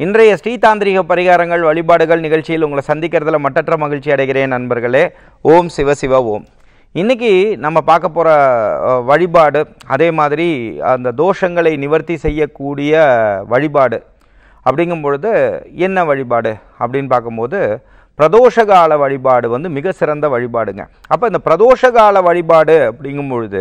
இன்றைய ஸ்ரீதாந்திரிக பரிகாரங்கள் வழிபாடுகள் நிகழ்ச்சியில் உங்களை சந்திக்கிறதுல மட்டற்ற மகிழ்ச்சி அடைகிறேன் நண்பர்களே ஓம் சிவ சிவ ஓம் இன்னைக்கு நம்ம பார்க்க போகிற வழிபாடு அதே மாதிரி அந்த தோஷங்களை நிவர்த்தி செய்யக்கூடிய வழிபாடு அப்படிங்கும் பொழுது என்ன வழிபாடு அப்படின்னு பார்க்கும்போது பிரதோஷகால வழிபாடு வந்து மிக சிறந்த வழிபாடுங்க அப்போ இந்த பிரதோஷகால வழிபாடு அப்படிங்கும் பொழுது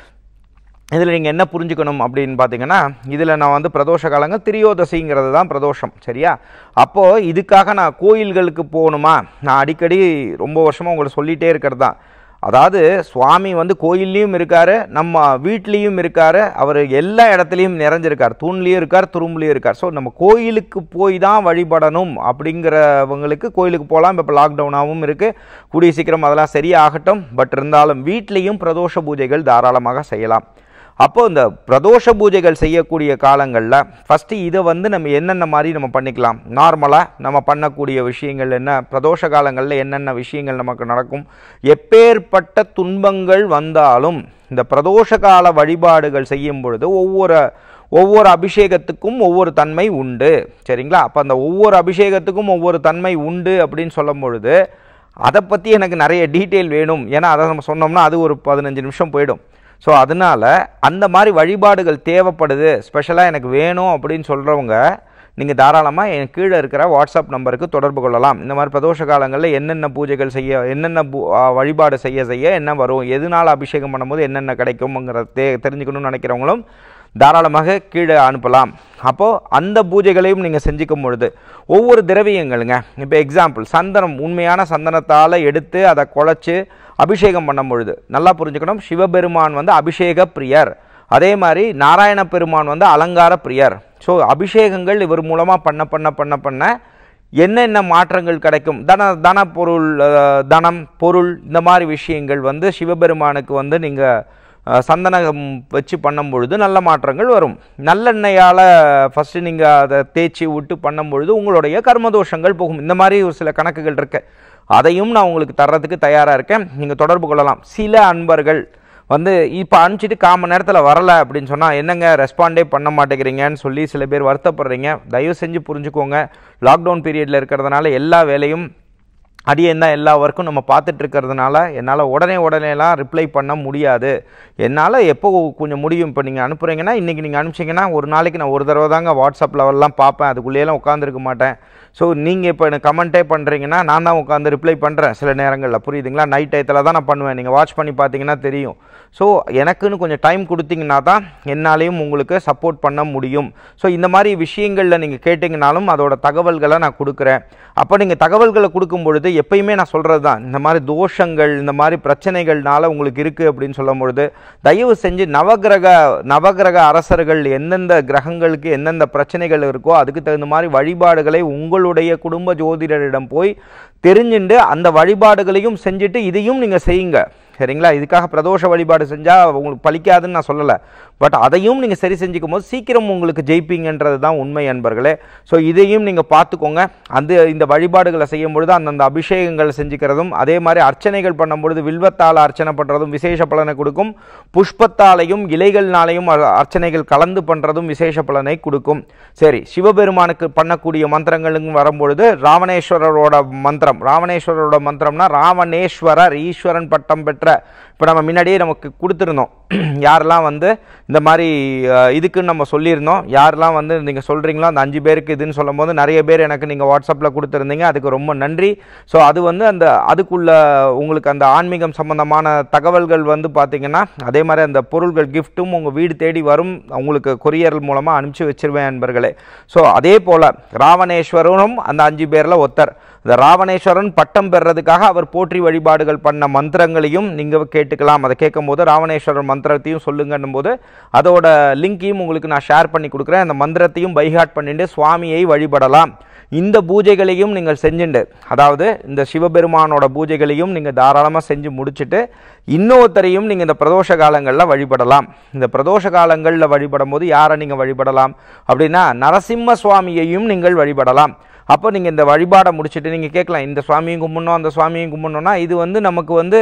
இதில் நீங்கள் என்ன புரிஞ்சுக்கணும் அப்படின்னு பார்த்தீங்கன்னா இதில் நான் வந்து பிரதோஷ காலங்கள் திரியோதசிங்கிறது தான் பிரதோஷம் சரியா அப்போது இதுக்காக நான் கோயில்களுக்கு போகணுமா நான் அடிக்கடி ரொம்ப வருஷமாக உங்களுக்கு சொல்லிகிட்டே இருக்கிறது தான் அதாவது சுவாமி வந்து கோயில்லையும் இருக்கார் நம்ம வீட்லேயும் இருக்கார் அவர் எல்லா இடத்துலையும் நிறைஞ்சிருக்கார் தூண்லேயும் இருக்கார் துரும்புலேயும் இருக்கார் ஸோ நம்ம கோயிலுக்கு போய் தான் வழிபடணும் அப்படிங்கிறவங்களுக்கு கோயிலுக்கு போகலாம் இப்போ லாக்டவுனாகவும் இருக்குது கூடிய சீக்கிரம் அதெல்லாம் சரியாகட்டும் பட் இருந்தாலும் வீட்லேயும் பிரதோஷ பூஜைகள் தாராளமாக செய்யலாம் அப்போ இந்த பிரதோஷ பூஜைகள் செய்யக்கூடிய காலங்களில் ஃபஸ்ட்டு இதை வந்து நம்ம என்னென்ன மாதிரி நம்ம பண்ணிக்கலாம் நார்மலாக நம்ம பண்ணக்கூடிய விஷயங்கள் என்ன பிரதோஷ காலங்களில் என்னென்ன விஷயங்கள் நமக்கு நடக்கும் எப்பேற்பட்ட துன்பங்கள் வந்தாலும் இந்த பிரதோஷ கால வழிபாடுகள் செய்யும் பொழுது ஒவ்வொரு ஒவ்வொரு அபிஷேகத்துக்கும் ஒவ்வொரு தன்மை உண்டு சரிங்களா அப்போ அந்த ஒவ்வொரு அபிஷேகத்துக்கும் ஒவ்வொரு தன்மை உண்டு அப்படின்னு சொல்லும் பொழுது அதை பற்றி எனக்கு நிறைய டீட்டெயில் வேணும் ஏன்னா அதை நம்ம சொன்னோம்னா அது ஒரு பதினஞ்சு நிமிஷம் போயிடும் ஸோ அதனால் அந்த மாதிரி வழிபாடுகள் தேவைப்படுது ஸ்பெஷலாக எனக்கு வேணும் அப்படின்னு சொல்கிறவங்க நீங்கள் தாராளமாக என் கீழே இருக்கிற வாட்ஸ்அப் நம்பருக்கு தொடர்பு கொள்ளலாம் இந்த மாதிரி பிரதோஷ காலங்களில் என்னென்ன பூஜைகள் செய்ய என்னென்ன பூ ஆ, வழிபாடு செய்ய செய்ய என்ன வரும் எதனால் அபிஷேகம் பண்ணும்போது என்னென்ன கிடைக்கும்ங்கிறத தே தெரிஞ்சுக்கணும்னு நினைக்கிறவங்களும் தாராளமாக கீழே அனுப்பலாம் அப்போது அந்த பூஜைகளையும் நீங்கள் செஞ்சுக்கும் பொழுது ஒவ்வொரு திரவியங்களுங்க இப்போ எக்ஸாம்பிள் சந்தனம் உண்மையான சந்தனத்தால் எடுத்து அதை குழச்சி அபிஷேகம் பண்ணும் பொழுது நல்லா புரிஞ்சுக்கணும் சிவபெருமான் வந்து அபிஷேக பிரியர் அதே மாதிரி நாராயண பெருமான் வந்து அலங்கார பிரியர் ஸோ அபிஷேகங்கள் இவர் மூலமாக பண்ண பண்ண பண்ண பண்ண என்னென்ன மாற்றங்கள் கிடைக்கும் தன தன பொருள் அஹ், தனம் பொருள் இந்த மாதிரி விஷயங்கள் வந்து சிவபெருமானுக்கு வந்து நீங்கள் சந்தனம் வச்சு பண்ணும் பொழுது நல்ல மாற்றங்கள் வரும் நல்லெண்ணெயால் ஃபஸ்ட்டு நீங்கள் அதை தேய்ச்சி விட்டு பண்ணும் பொழுது உங்களுடைய கர்மதோஷங்கள் போகும் இந்த மாதிரி ஒரு சில கணக்குகள் இருக்கு அதையும் நான் உங்களுக்கு தர்றதுக்கு தயாராக இருக்கேன் நீங்கள் தொடர்பு கொள்ளலாம் சில அன்பர்கள் வந்து இப்போ அனுப்பிச்சிட்டு கால் மணி நேரத்தில் வரல அப்படின்னு சொன்னால் என்னங்க ரெஸ்பாண்டே பண்ண மாட்டேங்கிறீங்கன்னு சொல்லி சில பேர் வருத்தப்படுறீங்க தயவு செஞ்சு புரிஞ்சுக்கோங்க லாக்டவுன் பீரியடில் இருக்கிறதுனால எல்லா வேலையும் அடியேன் தான் எல்லா ஒர்க்கும் நம்ம பார்த்துட்டு இருக்கிறதுனால என்னால் உடனே உடனேலாம் ரிப்ளை பண்ண முடியாது என்னால் எப்போ கொஞ்சம் முடியும் இப்போ நீங்கள் அனுப்புகிறீங்கன்னா இன்றைக்கி நீங்கள் அனுப்பிச்சிங்கன்னா ஒரு நாளைக்கு நான் ஒரு தடவை தாங்க வாட்ஸ்அப் லெவல்லாம் பார்ப்பேன் அதுக்குள்ளேயெல்லாம் உட்காந்துருக்க மாட்டேன் ஸோ நீங்கள் இப்போ எனக்கு கமெண்ட்டே பண்ணுறீங்கன்னா நான் தான் உட்காந்து ரிப்ளை பண்ணுறேன் சில நேரங்களில் புரியுதுங்களா நைட் டயத்தில் தான் நான் பண்ணுவேன் நீங்கள் வாட்ச் பண்ணி பார்த்தீங்கன்னா தெரியும் ஸோ எனக்குன்னு கொஞ்சம் டைம் கொடுத்தீங்கன்னா தான் என்னாலையும் உங்களுக்கு சப்போர்ட் பண்ண முடியும் ஸோ இந்த மாதிரி விஷயங்களில் நீங்கள் கேட்டிங்கனாலும் அதோட தகவல்களை நான் கொடுக்குறேன் அப்போ நீங்கள் தகவல்களை கொடுக்கும் பொழுது எப்பயுமே நான் சொல்கிறது தான் இந்த மாதிரி தோஷங்கள் இந்த மாதிரி பிரச்சனைகள்னால உங்களுக்கு இருக்குது அப்படின்னு சொல்லும் பொழுது தயவு செஞ்சு நவகிரக நவகிரக அரசர்கள் எந்தெந்த கிரகங்களுக்கு எந்தெந்த பிரச்சனைகள் இருக்கோ அதுக்கு தகுந்த மாதிரி வழிபாடுகளை உங்களுடைய குடும்ப ஜோதிடரிடம் போய் தெரிஞ்சுண்டு அந்த வழிபாடுகளையும் செஞ்சுட்டு இதையும் நீங்கள் செய்யுங்க சரிங்களா இதுக்காக பிரதோஷ வழிபாடு செஞ்சால் உங்களுக்கு பலிக்காதுன்னு நான் சொல்லலை பட் அதையும் நீங்கள் சரி செஞ்சுக்கும் போது சீக்கிரம் உங்களுக்கு ஜெயிப்பீங்கன்றது தான் உண்மை அன்பர்களே ஸோ இதையும் நீங்கள் பார்த்துக்கோங்க அந்த இந்த வழிபாடுகளை செய்யும் பொழுது அந்தந்த அபிஷேகங்கள் செஞ்சுக்கிறதும் அதே மாதிரி அர்ச்சனைகள் பண்ணும் பொழுது வில்வத்தால் அர்ச்சனை பண்ணுறதும் விசேஷ பலனை கொடுக்கும் புஷ்பத்தாலையும் இலைகள்னாலையும் அ- அர்ச்சனைகள் கலந்து பண்ணுறதும் விசேஷ பலனை கொடுக்கும் சரி சிவபெருமானுக்கு பண்ணக்கூடிய மந்திரங்களும் வரும்பொழுது ராவணேஸ்வரரோட மந்திரம் ராவணேஸ்வரரோட மந்திரம்னா ராவணேஸ்வரர் ஈஸ்வரன் பட்டம் பெற்ற இப்போ நம்ம முன்னாடியே நமக்கு கொடுத்துருந்தோம் யாரெல்லாம் வந்து இந்த மாதிரி அஹ், இதுக்குன்னு நம்ம சொல்லியிருந்தோம் யாரெல்லாம் வந்து நீங்கள் சொல்கிறீங்களோ அந்த அஞ்சு பேருக்கு இதுன்னு சொல்லும்போது நிறைய பேர் எனக்கு நீங்கள் வாட்ஸ்அப்பில் கொடுத்துருந்தீங்க அதுக்கு ரொம்ப நன்றி ஸோ அது வந்து அந்த அதுக்குள்ள உங்களுக்கு அந்த ஆன்மீகம் சம்பந்தமான தகவல்கள் வந்து பார்த்தீங்கன்னா அதே மாதிரி அந்த பொருள்கள் கிஃப்ட்டும் உங்கள் வீடு தேடி வரும் உங்களுக்கு கொரியர் மூலமாக அனுப்பிச்சு வச்சிருவேன் நண்பர்களே ஸோ அதே போல் ராவணேஸ்வரனும் அந்த அஞ்சு பேரில் ஒருத்தர் இந்த ராவணேஸ்வரன் பட்டம் பெறுறதுக்காக அவர் போற்றி வழிபாடுகள் பண்ண மந்திரங்களையும் நீங்கள் கேட்டுக்கலாம் அதை கேட்கும்போது ராவணேஸ்வரர் மந்திரத்தையும் சொல்லுங்கன்னும் போது அதோட லிங்கையும் உங்களுக்கு நான் ஷேர் பண்ணி கொடுக்குறேன் அந்த மந்திரத்தையும் பைஹாட் பண்ணிட்டு சுவாமியை வழிபடலாம் இந்த பூஜைகளையும் நீங்கள் செஞ்சுண்டு அதாவது இந்த சிவபெருமானோட பூஜைகளையும் நீங்கள் தாராளமாக செஞ்சு முடிச்சுட்டு இன்னொருத்தரையும் நீங்கள் இந்த பிரதோஷ காலங்களில் வழிபடலாம் இந்த பிரதோஷ காலங்களில் வழிபடும் போது யாரை நீங்கள் வழிபடலாம் அப்படின்னா நரசிம்ம சுவாமியையும் நீங்கள் வழிபடலாம் அப்போ நீங்கள் இந்த வழிபாடை முடிச்சுட்டு நீங்கள் கேட்கலாம் இந்த சுவாமியும் கும்பிடணும் அந்த சுவாமியும் கும்பிடணும்னா இது வந்து நமக்கு வந்து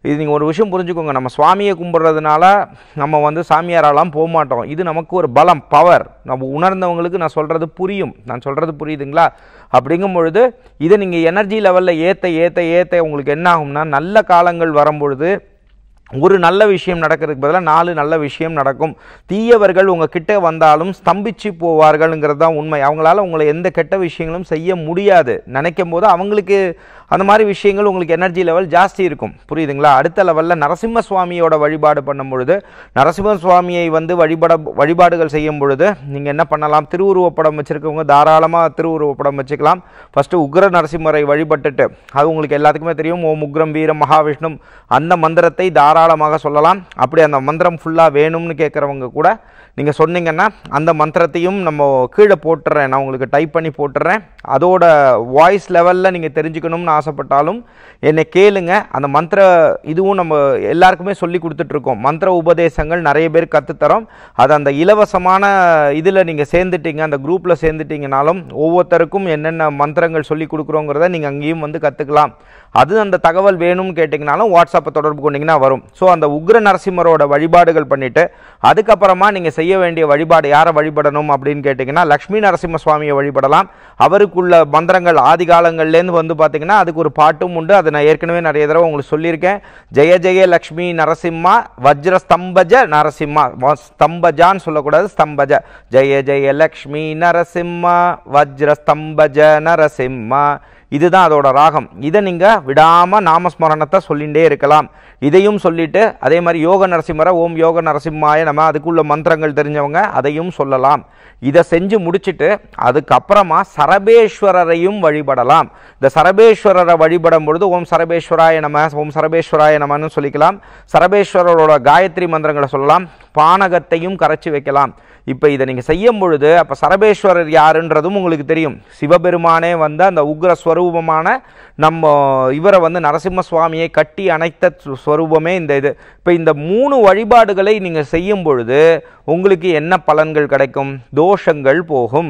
இது நீங்கள் ஒரு விஷயம் புரிஞ்சுக்கோங்க நம்ம சுவாமியை கும்பிட்றதுனால நம்ம வந்து சாமியாரெல்லாம் போக மாட்டோம் இது நமக்கு ஒரு பலம் பவர் நம்ம உணர்ந்தவங்களுக்கு நான் சொல்கிறது புரியும் நான் சொல்கிறது புரியுதுங்களா அப்படிங்கும் பொழுது இதை நீங்கள் எனர்ஜி லெவலில் ஏற்ற ஏற்ற ஏற்ற உங்களுக்கு என்ன ஆகும்னா நல்ல காலங்கள் வரும்பொழுது ஒரு நல்ல விஷயம் நடக்கிறதுக்கு பதிலாக நாலு நல்ல விஷயம் நடக்கும் தீயவர்கள் உங்கள் கிட்ட வந்தாலும் ஸ்தம்பிச்சு போவார்கள்ங்கிறது தான் உண்மை அவங்களால உங்களை எந்த கெட்ட விஷயங்களும் செய்ய முடியாது நினைக்கும் போது அவங்களுக்கு அந்த மாதிரி விஷயங்கள் உங்களுக்கு எனர்ஜி லெவல் ஜாஸ்தி இருக்கும் புரியுதுங்களா அடுத்த லெவலில் நரசிம்ம சுவாமியோட வழிபாடு பண்ணும் பொழுது நரசிம்ம சுவாமியை வந்து வழிபட வழிபாடுகள் செய்யும் பொழுது நீங்கள் என்ன பண்ணலாம் திருவுருவப்படம் வச்சுருக்கவங்க தாராளமாக திருவுருவப்படம் வச்சுக்கலாம் ஃபஸ்ட்டு உக்ர நரசிம்மரை வழிபட்டுட்டு அது உங்களுக்கு எல்லாத்துக்குமே தெரியும் ஓம் உக்ரம் வீரம் மகாவிஷ்ணும் அந்த மந்திரத்தை தாராளமாக சொல்லலாம் அப்படி அந்த மந்திரம் ஃபுல்லாக வேணும்னு கேட்குறவங்க கூட நீங்கள் சொன்னீங்கன்னா அந்த மந்திரத்தையும் நம்ம கீழே போட்டுறேன் நான் உங்களுக்கு டைப் பண்ணி போட்டுறேன் அதோட வாய்ஸ் லெவலில் நீங்கள் தெரிஞ்சுக்கணும்னு ஆசைப்பட்டாலும் என்னை கேளுங்க அந்த மந்திர இதுவும் நம்ம எல்லாருக்குமே சொல்லி கொடுத்துட்ருக்கோம் மந்திர உபதேசங்கள் நிறைய பேர் கற்றுத்தரோம் அது அந்த இலவசமான இதில் நீங்கள் சேர்ந்துட்டீங்க அந்த குரூப்பில் சேர்ந்துட்டீங்கனாலும் ஒவ்வொருத்தருக்கும் என்னென்ன மந்திரங்கள் சொல்லி கொடுக்குறோங்கிறத நீங்கள் அங்கேயும் வந்து கற்றுக்கலாம் அது அந்த தகவல் வேணும்னு கேட்டிங்கனாலும் வாட்ஸ்அப்பை தொடர்பு கொண்டீங்கன்னா வரும் ஸோ அந்த உக்ர நரசிம்மரோட வழிபாடுகள் பண்ணிவிட்டு அதுக்கப்புறமா நீங்கள் செய்ய வேண்டிய வழிபாடு யாரை வழிபடணும் அப்படின்னு கேட்டிங்கன்னா லக்ஷ்மி நரசிம்ம சுவாமியை வழிபடலாம் அவருக்குள்ள மந்திரங்கள் ஆதி காலங்கள்லேருந்து வந்து பார்த்தீங்கன்னா அதுக்கு ஒரு பாட்டும் உண்டு அதை நான் ஏற்கனவே நிறைய தடவை உங்களுக்கு சொல்லியிருக்கேன் ஜெய ஜெய லக்ஷ்மி நரசிம்மா வஜ்ர ஸ்தம்பஜ நரசிம்மா வ- ஸ்தம்பஜான்னு சொல்லக்கூடாது ஸ்தம்பஜ ஜெய ஜெய லக்ஷ்மி நரசிம்மா வஜ்ர ஸ்தம்பஜ நரசிம்மா இதுதான் அதோட ராகம் இதை நீங்கள் விடாமல் நாமஸ்மரணத்தை சொல்லிகிட்டே இருக்கலாம் இதையும் சொல்லிட்டு அதே மாதிரி யோக நரசிம்மரை ஓம் யோக நரசிம்மாய நம்ம அதுக்குள்ள மந்திரங்கள் தெரிஞ்சவங்க அதையும் சொல்லலாம் இதை செஞ்சு முடிச்சிட்டு அதுக்கப்புறமா சரபேஸ்வரரையும் வழிபடலாம் இந்த சரபேஸ்வரரை வழிபடும் பொழுது ஓம் சரபேஸ்வராய நம ஓம் சரபேஸ்வராய நமன்னு சொல்லிக்கலாம் சரபேஸ்வரரோட காயத்ரி மந்திரங்களை சொல்லலாம் பானகத்தையும் கரைச்சி வைக்கலாம் இப்போ இதை நீங்கள் செய்யும் பொழுது அப்போ சரபேஸ்வரர் யாருன்றதும் உங்களுக்கு தெரியும் சிவபெருமானே வந்து அந்த உக்ர ஸ்வரூபமான நம்ம இவரை வந்து நரசிம்ம சுவாமியை கட்டி அணைத்த ஸ்வ- ஸ்வரூபமே இந்த இது இப்போ இந்த மூணு வழிபாடுகளை நீங்கள் செய்யும் பொழுது உங்களுக்கு என்ன பலன்கள் கிடைக்கும் தோஷங்கள் போகும்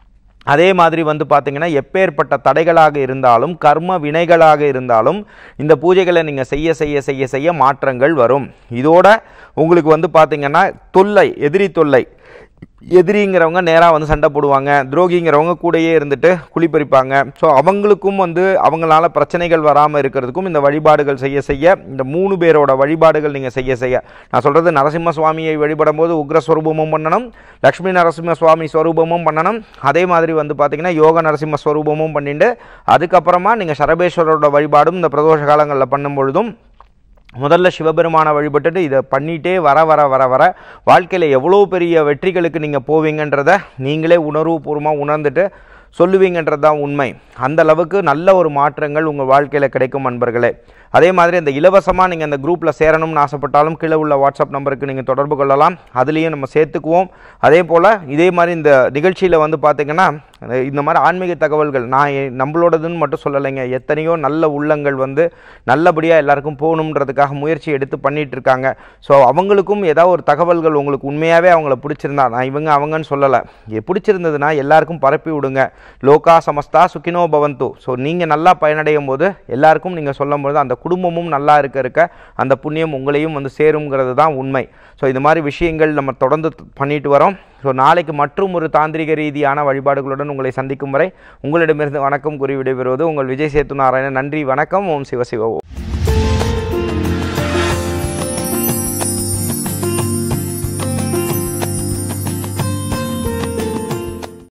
அதே மாதிரி வந்து பார்த்தீங்கன்னா எப்பேற்பட்ட தடைகளாக இருந்தாலும் கர்ம வினைகளாக இருந்தாலும் இந்த பூஜைகளை நீங்கள் செய்ய செய்ய செய்ய செய்ய மாற்றங்கள் வரும் இதோட உங்களுக்கு வந்து பார்த்தீங்கன்னா தொல்லை எதிரி தொல்லை எதிரிங்கிறவங்க நேராக வந்து சண்டை போடுவாங்க துரோகிங்கிறவங்க கூடயே இருந்துட்டு குளிப்பறிப்பாங்க ஸோ அவங்களுக்கும் வந்து அவங்களால பிரச்சனைகள் வராமல் இருக்கிறதுக்கும் இந்த வழிபாடுகள் செய்ய செய்ய இந்த மூணு பேரோட வழிபாடுகள் நீங்கள் செய்ய செய்ய நான் சொல்கிறது நரசிம்ம சுவாமியை வழிபடும் போது உக்ரஸ்வரூபமும் பண்ணணும் லக்ஷ்மி நரசிம்ம சுவாமி ஸ்வரூபமும் பண்ணணும் அதே மாதிரி வந்து பார்த்தீங்கன்னா யோக நரசிம்ம ஸ்வரூபமும் பண்ணிட்டு அதுக்கப்புறமா நீங்கள் சரபேஸ்வரரோட வழிபாடும் இந்த பிரதோஷ காலங்களில் பண்ணும் பொழுதும் முதல்ல சிவபெருமானை வழிபட்டுட்டு இதை பண்ணிட்டே வர வர வர வர வாழ்க்கையில் எவ்வளோ பெரிய வெற்றிகளுக்கு நீங்கள் போவீங்கன்றத நீங்களே உணர்வுபூர்வமாக உணர்ந்துட்டு சொல்லுவீங்கன்றது தான் உண்மை அந்த அளவுக்கு நல்ல ஒரு மாற்றங்கள் உங்கள் வாழ்க்கையில் கிடைக்கும் நண்பர்களே அதே மாதிரி இந்த இலவசமாக நீங்கள் அந்த குரூப்பில் சேரணும்னு ஆசைப்பட்டாலும் கீழே உள்ள வாட்ஸ்அப் நம்பருக்கு நீங்கள் தொடர்பு கொள்ளலாம் அதுலேயும் நம்ம சேர்த்துக்குவோம் அதே போல் இதே மாதிரி இந்த நிகழ்ச்சியில் வந்து பார்த்திங்கன்னா அஹ் இந்த மாதிரி ஆன்மீக தகவல்கள் நான் எ- நம்மளோடதுன்னு மட்டும் சொல்லலைங்க எத்தனையோ நல்ல உள்ளங்கள் வந்து நல்லபடியாக எல்லாருக்கும் போகணுன்றதுக்காக முயற்சி எடுத்து பண்ணிட்டு இருக்காங்க ஸோ அவங்களுக்கும் ஏதாவது ஒரு தகவல்கள் உங்களுக்கு உண்மையாகவே அவங்கள பிடிச்சிருந்தா நான் இவங்க அவங்கன்னு சொல்லலை எ- பிடிச்சிருந்ததுன்னா எல்லாருக்கும் பரப்பி விடுங்க லோகா சமஸ்தா சுகினோ பவந்து ஸோ நீங்கள் நல்லா பயனடையும் போது எல்லாருக்கும் நீங்கள் சொல்லும்போது அந்த குடும்பமும் நல்லா இருக்க இருக்க அந்த புண்ணியம் உங்களையும் வந்து சேருங்கிறது தான் உண்மை ஸோ இது மாதிரி விஷயங்கள் நம்ம தொடர்ந்து பண்ணிட்டு வரோம் ஸோ நாளைக்கு மற்றும் ஒரு தாந்திரிக ரீதியான வழிபாடுகளுடன் உங்களை சந்திக்கும் வரை உங்களிடமிருந்து வணக்கம் கூறி விடைபெறுவது உங்கள் விஜய் சேத்து நாராயணன் நன்றி வணக்கம் ஓம் சிவசிவ ஓம்